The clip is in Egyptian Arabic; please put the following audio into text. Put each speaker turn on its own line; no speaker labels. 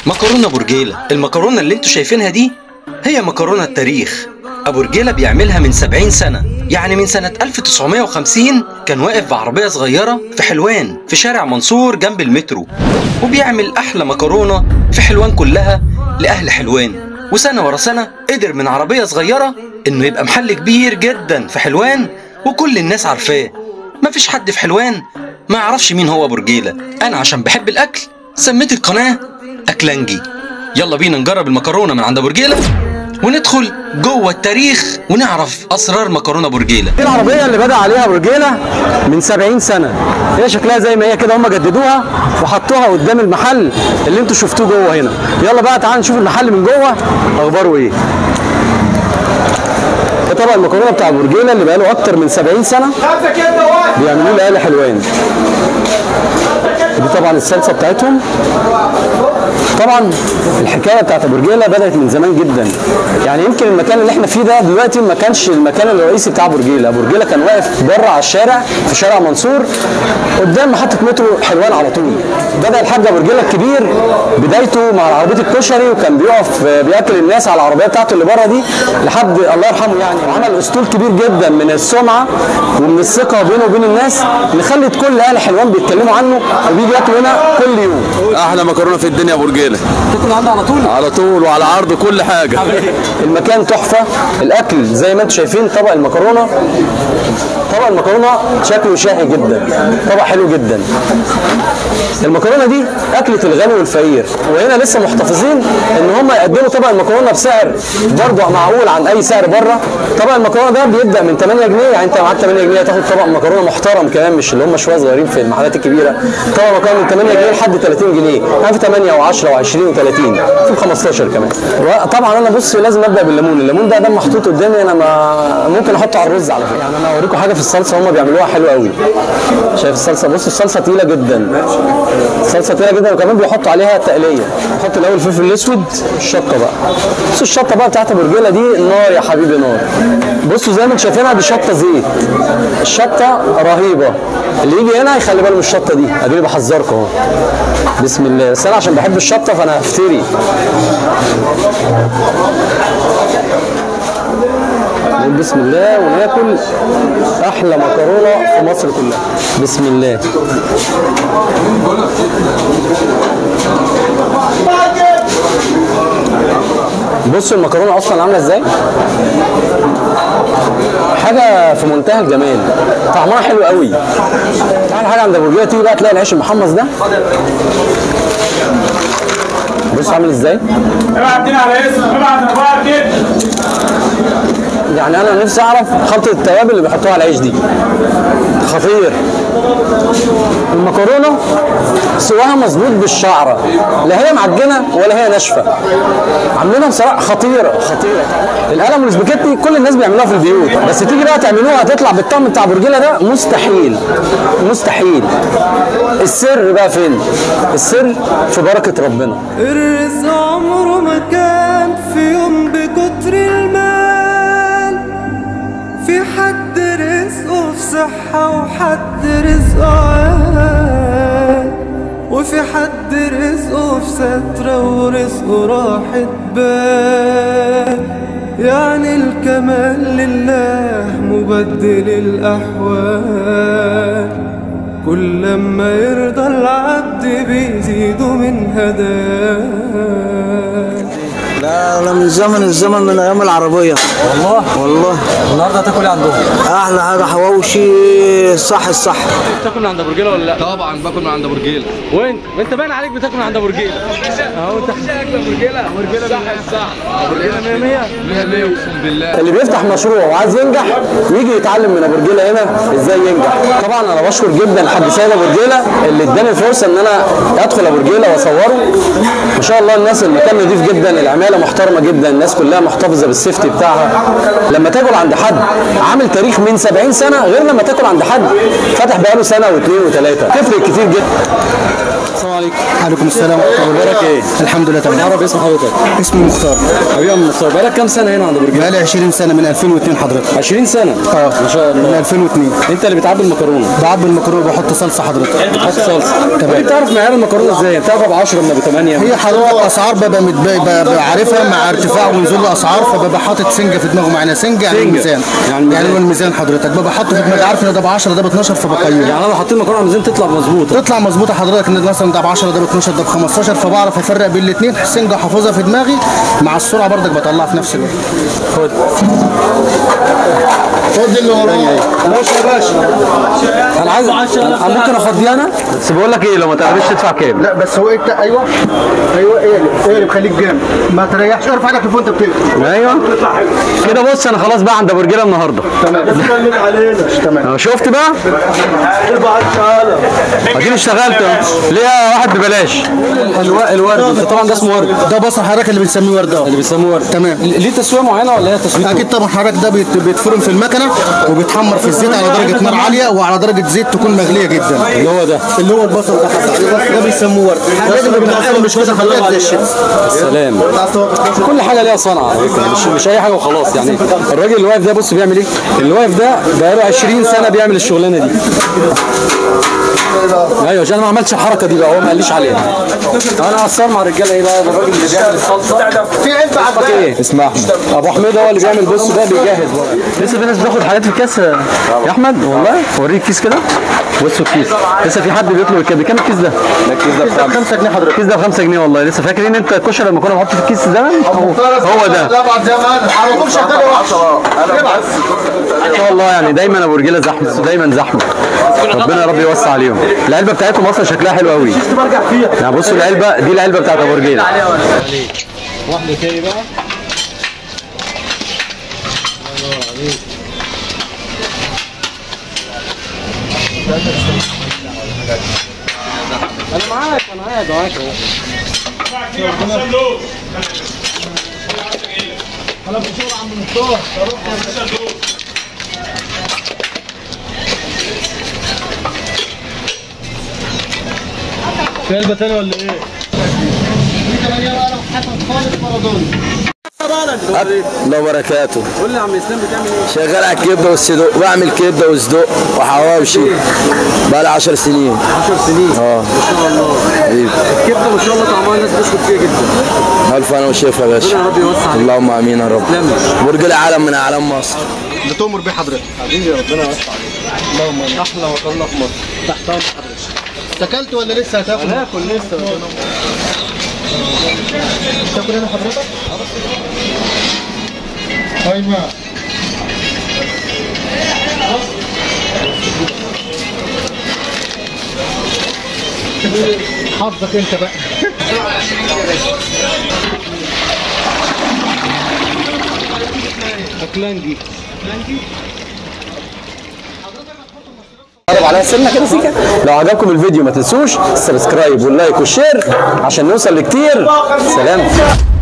مكرونه برجيله المكرونه اللي انتوا شايفينها دي هي مكرونه التاريخ ابو رجيله بيعملها من 70 سنه يعني من سنه 1950 كان واقف بعربيه صغيره في حلوان في شارع منصور جنب المترو وبيعمل احلى مكرونه في حلوان كلها لاهل حلوان وسنه ورا سنه قدر من عربيه صغيره انه يبقى محل كبير جدا في حلوان وكل الناس عارفاه مفيش حد في حلوان ما يعرفش مين هو ابو رجيله انا عشان بحب الاكل سميت القناه اكلنجي يلا بينا نجرب المكرونه من عند ابو رجيله وندخل جوه التاريخ ونعرف اسرار مكرونه ابو رجيله
دي العربية اللي بدأ عليها برجيلة من 70 سنة هي شكلها زي ما هي كده هم جددوها وحطوها قدام المحل اللي انتوا شفتوه جوه هنا يلا بقى تعالوا نشوف المحل من جوه اخباره ايه ده طبق المكرونه بتاع برجيله اللي بقاله اكتر من 70 سنه بيعملوه لاهل حلوان دي طبعا الصلصه بتاعتهم طبعا الحكايه بتاعت ابو رجيله بدات من زمان جدا يعني يمكن المكان اللي احنا فيه ده دلوقتي ما كانش المكان الرئيسي بتاع ابو رجيله ابو رجيله كان واقف بره على الشارع في شارع منصور قدام محطه مترو حلوان على طول بدا الحاج ابو رجيله الكبير بدايته مع عربيه الكشري وكان بيقف بياكل الناس على العربيه بتاعته اللي بره دي لحد الله يرحمه يعني وعمل اسطول كبير جدا من السمعه ومن الثقه بينه وبين الناس اللي خلت كل اهل حلوان بيتكلموا عنه وبيجي ياكلوا هنا كل يوم
احلى مكرونه في الدنيا ابو رجيله
تاكل عنده على طول
على طول وعلى عرض كل حاجه
المكان تحفه الاكل زي ما انتم شايفين طبق المكرونه طبق المكرونه شكله شاهي جدا طبق حلو جدا المكرونه دي اكله الغني والفقير وهنا لسه محتفظين ان هم يقدموا طبق المكرونه بسعر برضه معقول عن اي سعر بره طبق المكرونه ده بيبدا من 8 جنيه يعني انت معاك 8 جنيه تاخد طبق مكرونه محترم كمان مش اللي هم شويه صغيرين في المحلات الكبيره طبق مكرونه من 8 جنيه لحد 30 جنيه يعني في 8 و10 و20 و30 في 15 كمان طبعا انا بص لازم ابدا بالليمون الليمون ده ده محطوط قدامي انا ما ممكن احطه على الرز على فكره يعني انا اوريكم حاجه في الصلصه هم بيعملوها حلوه قوي شايف الصلصه بص الصلصه تقيله جدا الصلصه تقيله جدا وكمان بيحطوا عليها تقليه يحط الاول الفلفل الاسود الشطه بقى بصوا الشطه بقى بتاعت ابو رجيله دي نار يا حبيبي نار بصوا زي ما انتم شايفينها دي شطه زيت الشطه رهيبه اللي يجي هنا يخلي باله من الشطه دي اديني بحذركم اهو بسم الله بس انا عشان بحب الشطه فانا هفتري نقول بسم الله وناكل احلى مكرونه في مصر كلها بسم الله بصوا المكرونه اصلا عامله ازاي حاجه في منتهى الجمال طعمها حلو قوي تعال حاجه عند ابو رجيله تيجي بقى تلاقي العيش المحمص ده بص عامل ازاي
ابعت دين على اسم ابعت ابواب كده
يعني انا نفسي اعرف خلطه التوابل اللي بيحطوها على العيش دي خطير المكرونه سواها مظبوط بالشعره لا هي معجنه ولا هي ناشفه عاملينها بصراحه خطيره خطيره القلم والسباكيتي كل الناس بيعملوها في البيوت بس تيجي بقى تعملوها هتطلع بالطعم بتاع برجيله ده مستحيل مستحيل السر بقى فين السر في بركه ربنا
الرزق عمره ما كان في يوم بكتر المال في حد رزقه في صحة وحد رزقه عال وفي حد رزقه في سترة ورزقه راحة بال يعني الكمال لله مبدل الأحوال كل ما يرضى العبد بيزيد من هداه
لا لا من زمن الزمن من ايام العربيه
والله
والله
النهارده هتاكل ايه عندهم
احلى حاجه حواوشي صح الصح
بتاكل من عند ابو رجيله ولا لا
طبعا باكل من عند برجيله
وانت انت باين عليك بتاكل من عند ابو رجيله اهو انت
برجيله 100 100 اقسم بالله
اللي بيفتح مشروع وعايز ينجح ويجي يتعلم من ابو رجيله هنا ازاي ينجح طبعا انا بشكر جدا الحاج سيد ابو رجيله اللي اداني الفرصه ان انا ادخل ابو رجيله واصوره ما شاء الله الناس المكان نضيف جدا العماله محترمه جدا الناس كلها محتفظه بالسيفتي بتاعها لما تاكل عند حد عامل تاريخ من 70 سنه غير لما تاكل عند حد فتح بقاله سنه واثنين وثلاثه تفرق كتير جدا السلام عليكم
عليكم السلام ورحمه الله
اخبارك ايه؟
الحمد لله تمام
نعرف اسم حضرتك
اسمي مختار
حبيبي يا أم مختار بقالك كام سنه هنا عند برجيل
بقالي 20 سنه من 2002 حضرتك
20 سنه
اه
ما شاء
من
الله
2002
انت اللي بتعبي المكرونه
بعبي المكرونه بحط صلصه حضرتك
بتحط صلصه
تمام.
انت بتعرف معيار المكرونه ازاي؟ بتعرفها ب 10 من ب 8
هي حضرتك اسعار ببقى متب- ببقى ببقى عارفها مع ارتفاع ونزول الاسعار فببقى حاطط سنجه في دماغه معانا سنجه يعني
سنجة.
الميزان
يعني الميزان.
يعني هو الميزان حضرتك ببقى حاطه في دماغي عارف ان ده ب 10 ده ب 12 فبقيم
يعني لو حاطين مكرونه على الميزان تطلع مظبوطه
تطلع مظبوطه حضرتك ان مثلا ده ب 10 ده ب 12 ده ب 15 فبعرف افرق بين الاثنين السنجه حافظها في دماغي مع السرعه برضك بطلعها في نفس الوقت خد خد اللي ورايا ماشي يا باشا
انا عايز انا ممكن افضيه انا بس بقول لك ايه لو ما تعرفش تدفع كام
لا بس هو انت ايوه ايوه اقلب اقلب خليك جامد ما تريحش ارفع ايدك لفوق انت بتقلب
ايوه كده بص انا خلاص بقى عند ابو رجاله النهارده
تمام اتكلم علينا تمام
أه، شفت بقى اديني اشتغلت أهو. ليها واحد ببلاش الو- الورد طبعا ده اسمه ورد
ده بصل حضرتك اللي بنسميه ورده
اللي بيسموه ورد
تمام.
ليه تسويه معينه ولا هي تسويه
اكيد طبعا حضرتك ده بيت- بيتفرم في المكنه وبيتحمر في الزيت على درجه نار عاليه وعلى درجه زيت تكون مغليه جدا
اللي هو ده
اللي هو البصل ده حضرتك ده بيسموه ورد لازم بنعمله مش كده خليها زي الشيبس
سلام كل حاجه ليها صنعه على فكره مش مش اي حاجه وخلاص يعني الراجل اللي واقف ده بص بيعمل ايه اللي واقف ده بقاله 20 سنه بيعمل الشغلانه دي ايوه عشان أنا ما عملتش الحركه دي بقى هو ما قاليش عليها انا قصار مع الرجاله ايه بقى ده الراجل اللي بيعمل الصلصه
في علبه
اسمك ايه؟ اسمه احمد ابو حميد هو اللي بيعمل بص ده بيجهز بقى لسه في ناس بتاخد حاجات في الكاس يا احمد والله وريك كيس كده بصوا الكيس لسه في حد بيطلب الكيس بكام الكيس ده؟ الكيس ده ب
5 جنيه حضرتك
الكيس ده ب 5 جنيه والله لسه فاكرين انت الكشري لما كنا بنحط في الكيس ده هو, هو ده
طبعا زمان على طول شغال
ان شاء الله يعني دايما ابو رجاله زحمه دايما زحمه ربنا يا رب يوسع عليهم العلبه بتاعتهم اصلا شكلها حلو قوي يعني بصوا العلبه دي العلبه بتاعت ابو رجاله
الله وبركاته
قول لي يا عم اسلام بتعمل ايه؟
شغال على الكبده والصدق بعمل كبده وصدق وحواوشي بقى لي 10 سنين
10 سنين
اه
ما شاء الله
حبيبي
الكبده ما شاء الله طعمها الناس بتشكر فيها جدا
الف انا وشيفها يا
ربنا يا
باشا
رب يوسع عليك
اللهم امين يا رب
تسلم لي.
برج العالم من اعلام مصر
بتؤمر بيه حضرتك
حبيبي ربنا يوسع عليك اللهم احلى مكرونه في مصر
تحت امر حضرتك اكلت ولا لسه هتاكل؟
هاكل لسه
تاكل هنا حضرتك؟ ايوه حظك انت بقى
اكلانجي
قرب عليها سنه كده سيكه لو عجبكم الفيديو ما تنسوش السبسكرايب واللايك والشير عشان نوصل لكتير سلام